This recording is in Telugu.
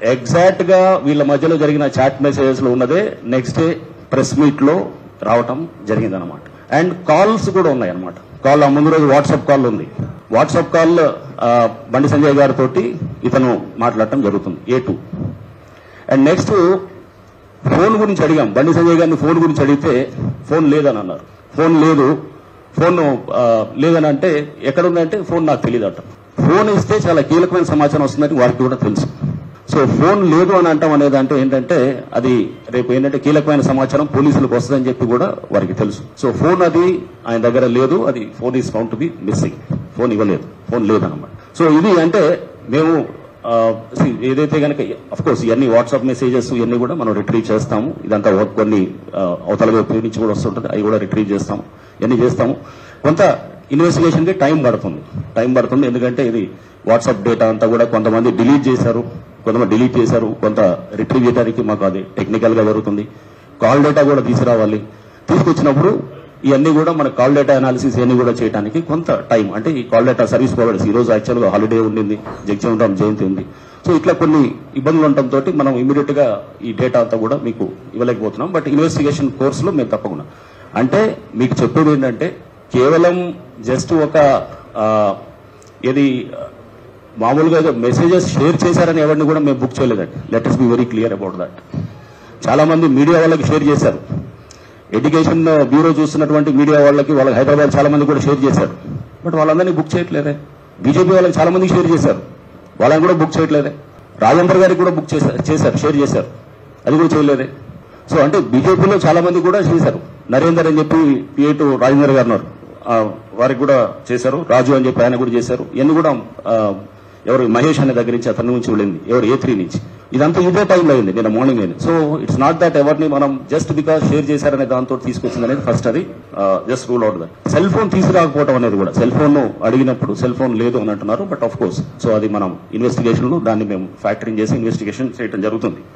ఎగ్జాక్ట్ గా వీళ్ళ మధ్యలో జరిగిన చాట్ మెసేజెస్ లో ఉన్నదే నెక్స్ట్ డే ప్రెస్ మీట్ లో రావటం జరిగిందనమాట అండ్ కాల్స్ కూడా ఉన్నాయి అనమాట కాల్ ఆ ముందు రోజు వాట్సాప్ కాల్ ఉంది వాట్సాప్ కాల్ ఆ, బండి సంజయ్ గారితో ఇతను మాట్లాడటం జరుగుతుంది A two and next phone గురించి అడిగాం బండి సంజయ్ గారిని ఫోన్ గురించి అడిగితే ఫోన్ లేదని అన్నారు ఫోన్ లేదు ఫోన్ ఆ, లేదని అంటే ఎక్కడ ఉందంటే ఫోన్ నాకు తెలియదు అంట ఫోన్ ఇస్తే చాలా కీలకమైన సమాచారం వస్తుందని వారికి కూడా తెలుసు సో ఫోన్ లేదు అని అంటాం అనేది అంటే ఏంటంటే అది రేపు ఏంటంటే కీలకమైన సమాచారం పోలీసులకు వస్తుందని చెప్పి కూడా వారికి తెలుసు సో ఫోన్ అది ఆయన దగ్గర లేదు అది phone is found to be missing phone ఇవ్వలేదు ఫోన్ లేదన్నమాట సో ఇది అంటే మేము ఆ, see, ఏదైతే కనుక అఫ్ కోర్స్ ఇవన్నీ వాట్సాప్ మెసేజెస్ ఇవన్నీ కూడా మనం రిట్రీవ్ చేస్తాము ఇదంతా ఒక కొన్ని ఆ, అవతల వైపు నుంచి కూడా వస్తుంటుంది అవి కూడా రిట్రీవ్ చేస్తాము ఇవన్నీ చేస్తాము కొంత ఇన్వెస్టిగేషన్ కి టైం పడుతుంది టైం పడుతుంది ఎందుకంటే ఇది వాట్సాప్ డేటా అంతా కూడా కొంతమంది డిలీట్ చేశారు కొంతమంది డిలీట్ చేశారు కొంత రిట్రీవ్ చేయడానికి మాకు అది టెక్నికల్ గా జరుగుతుంది కాల్ డేటా కూడా తీసుకురావాలి తీసుకొచ్చినప్పుడు ఇవన్నీ కూడా మన కాల్ డేటా అనాలిసిస్ ఇవన్నీ కూడా చేయడానికి కొంత టైం అంటే ఈ కాల్ డేటా సర్వీస్ ప్రొవైడర్స్ ఈ రోజు యాక్చువల్ గా హాలిడే ఉండింది జగజీవన్ జయంతి ఉంది సో ఇట్లా కొన్ని ఇబ్బందులు ఉండటంతో మనం ఇమీడియట్ గా ఈ డేటా అంతా కూడా మీకు ఇవ్వలేకపోతున్నాం బట్ ఇన్వెస్టిగేషన్ కోర్సులో మేము తప్పకుండా అంటే మీకు చెప్పేది ఏంటంటే కేవలం జస్ట్ ఒక ఆ, ఏది మామూలుగా ఏదో మెసేజెస్ షేర్ చేశారని ఎవరిని కూడా మేము బుక్ చేయలేదండి let is be very clear about that చాలా మంది మీడియా వాళ్ళకి షేర్ చేశారు ఎడ్యుకేషన్ బ్యూరో చూస్తున్నటువంటి మీడియా వాళ్ళకి వాళ్ళకి హైదరాబాద్ చాలా మంది కూడా షేర్ చేశారు బట్ వాళ్ళందరినీ బుక్ చేయట్లేదే బీజేపీ వాళ్ళకి చాలా మందికి షేర్ చేశారు వాళ్ళని కూడా బుక్ చేయట్లేదే రాజేంద్ర గారికి కూడా బుక్ చేశారు చేశారు షేర్ చేశారు అది కూడా చేయలేదే సో అంటే బీజేపీలో చాలా మంది కూడా చేశారు నరేందర్ అని చెప్పి పిఏ టు రాజేందర్ గారు ఉన్నారు ఆ, వారికి కూడా చేశారు రాజు అని చెప్పి ఆయన కూడా చేశారు ఇవన్నీ కూడా ఆ, ఎవరు మహేష్ అనే దగ్గర నుంచి అతని నుంచి వెళ్ళింది ఎవరు ఏ త్రీ నుంచి ఇదంతా ఇదే టైంలో అయింది నేను మార్నింగ్ అయింది సో ఇట్స్ నాట్ దట్ ఎవరిని మనం జస్ట్ బికాస్ షేర్ చేశారనే దాంతో తీసుకొచ్చింది అనేది ఫస్ట్ అది just rule out that cell phone తీసుకురాకపోవడం అనేది కూడా సెల్ ఫోన్ అడిగినప్పుడు సెల్ ఫోన్ లేదు అని అంటున్నారు బట్ ఆఫ్ కోర్స్ సో అది మనం ఇన్వెస్టిగేషన్ లో దాన్ని మేము ఫ్యాక్టరింగ్ చేసి ఇన్వెస్టిగేషన్ చేయడం జరుగుతుంది